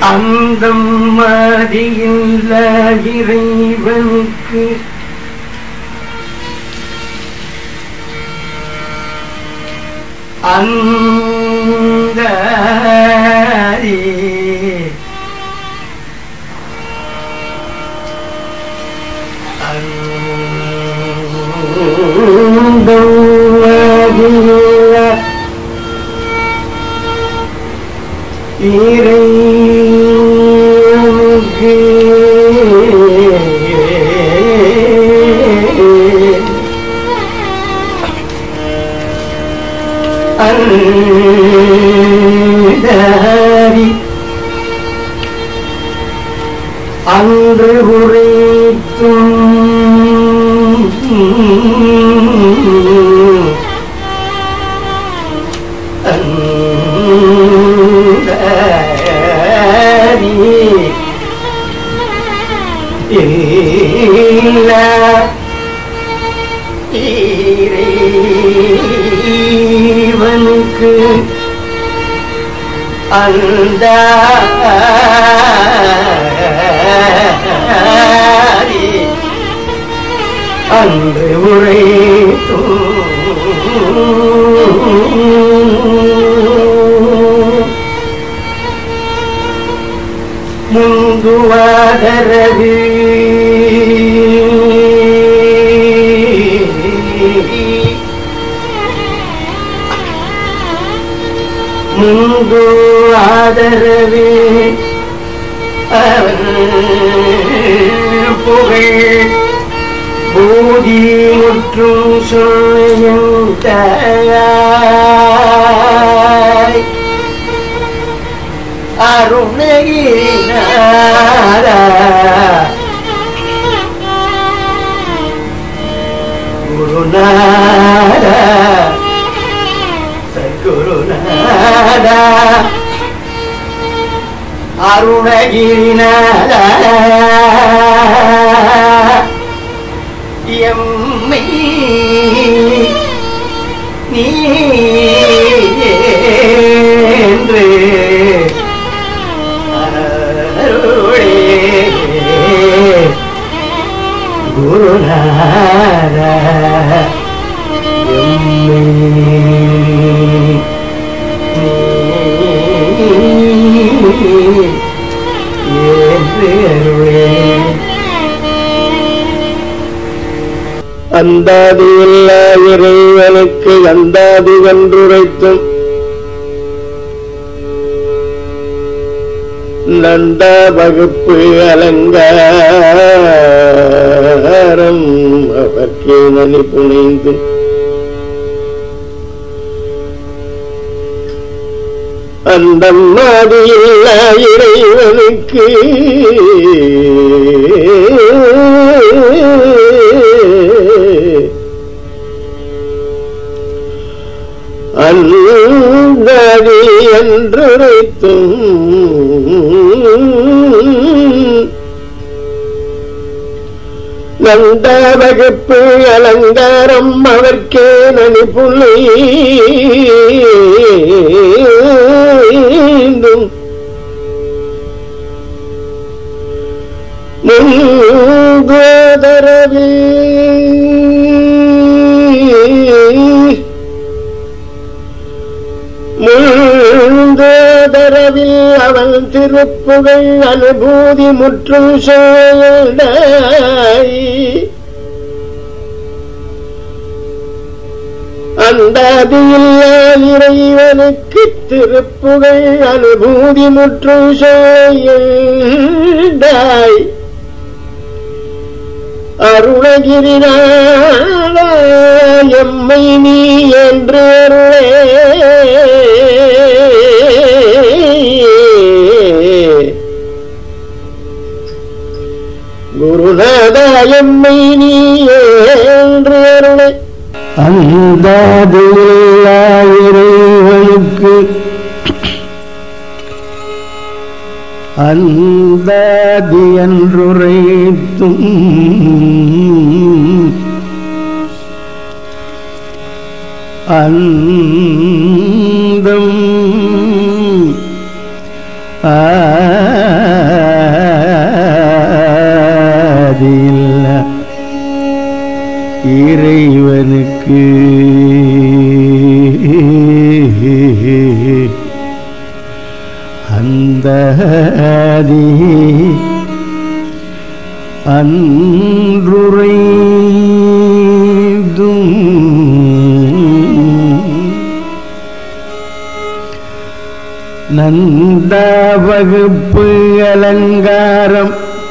அந்தம் மதியில்ல இறைவனுக்கு அந்த அந்தாரி அன்று உரைத்தும் அந்தாரி இல்ல இறைவனுக்கு அந்த அன்று உரைத்தோ முந்துவாதரது முன்பு ஆதரவே அவன் புகழ் பூதி முற்றும் சொல்லும் தாய் அருணகிரிநாதா குருநாதா சத்குருநாதா அருணகிரிநாதா எம்மை நீ என்று அருளே குருநாதா அந்தாதி இல்லா இறைவனுக்கு அந்தாதி வென்றுரைத்தும் நந்தா வகுப்பு அலங்காரம் அவர்க்கே நனி புனைந்து அந்த மாதிரில்லா இறைவனுக்கு அந்தடி என்றுரைத்தும் நந்த வகுப்பு அலங்காரம் அவர்க்கே நனி புள்ளைந்தும் முங்கோதரவில் முழுந்தோதரவில் அவன் திருப்புகழ் அனுபூதி முற்றும் சோழாய் அந்த அதில்லா இறைவனுக்கு திருப்புகழ் அனுபூதி முற்றும் சோழாய் அருணகிரிநாதா எம்மை நீ என்று அருளே குருநாதா எம்மை நீ என்று அருளே அந்தாது இல்லா இறைவனுக்கு அந்தாதி என்றுரைத்தும் அந்தம் ஆதியில்ல இறைவனுக்கு அந்த அன்றுரைதும் நந்த வகுப்பு அலங்காரம்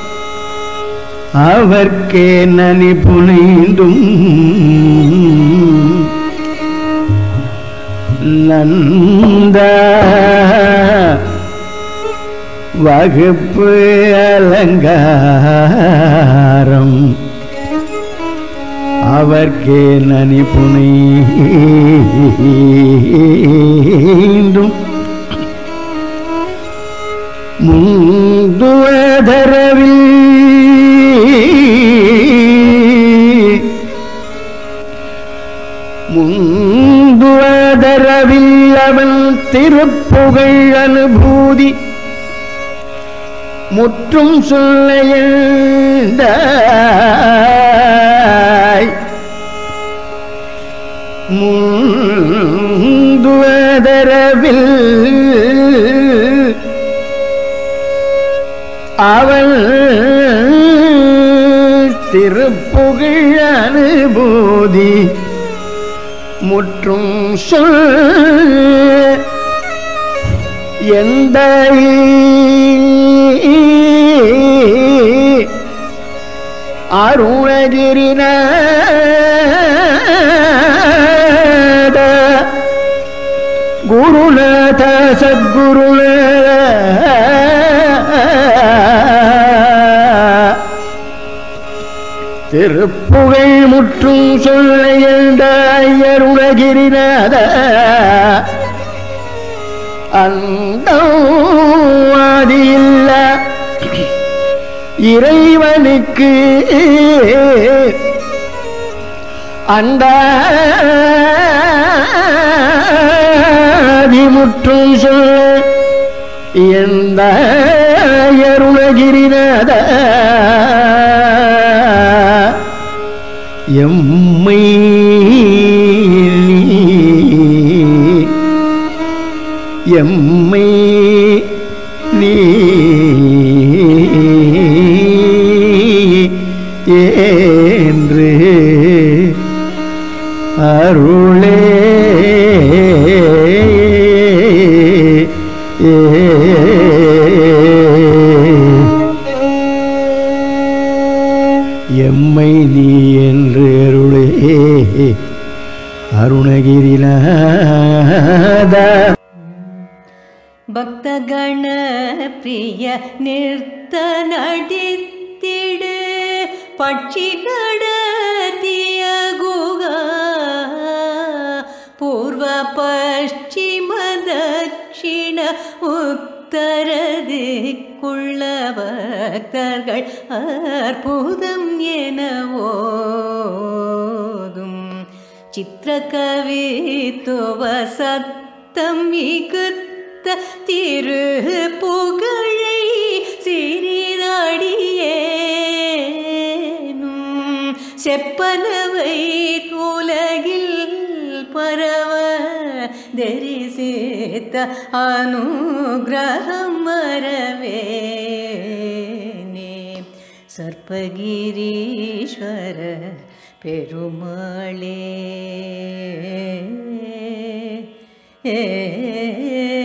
அவர்க்கே நனி புனைந்தும் நந்த வகுப்பு அலங்காரம் அவர்க்கே நனி புனைந்தும் முந்துவதரவில் முந்துவதரவில் அவன் திருப்புகழ் அனுபூதி முற்றும் சொல்ல எழுந்தாய் முந்துவதரவில் அவள் திருப்புகழ் அனுபூதி முற்றும் சொல் எந்த அருணகிரிநாத குருநாத சத்குருநாத திருப்புகழ் முற்றும் சொல்ல எழுந்தாயருணகிரிநாத அந்தாதியில்ல இறைவனுக்கு அந்த முற்றும் சொல்ல எந்த அருணகிரிநாத எம்மை நீ எம்மை நீ என்று அருளே எம்மை நீ என்று அருளே அருணகிரிநாத பக்தகண பிரிய நிறுத்த நடித்திடு பட்சி நடத்திய குகா பூர்வ பশ্চিಮ தட்சிண உத்தரதிக்குள்ள பக்தர்கள் அற்புதம் எனவோதும் சித்திரகவித்துவ சத்தம் மிகுத்த திரு புகழை சிறிதடியேனும் செப்பனவை உலகில் பரவ தரிசித்த அனுகிரகம் மரவேனே சர்ப்பகிரீஸ்வர பெருமாளே ஏ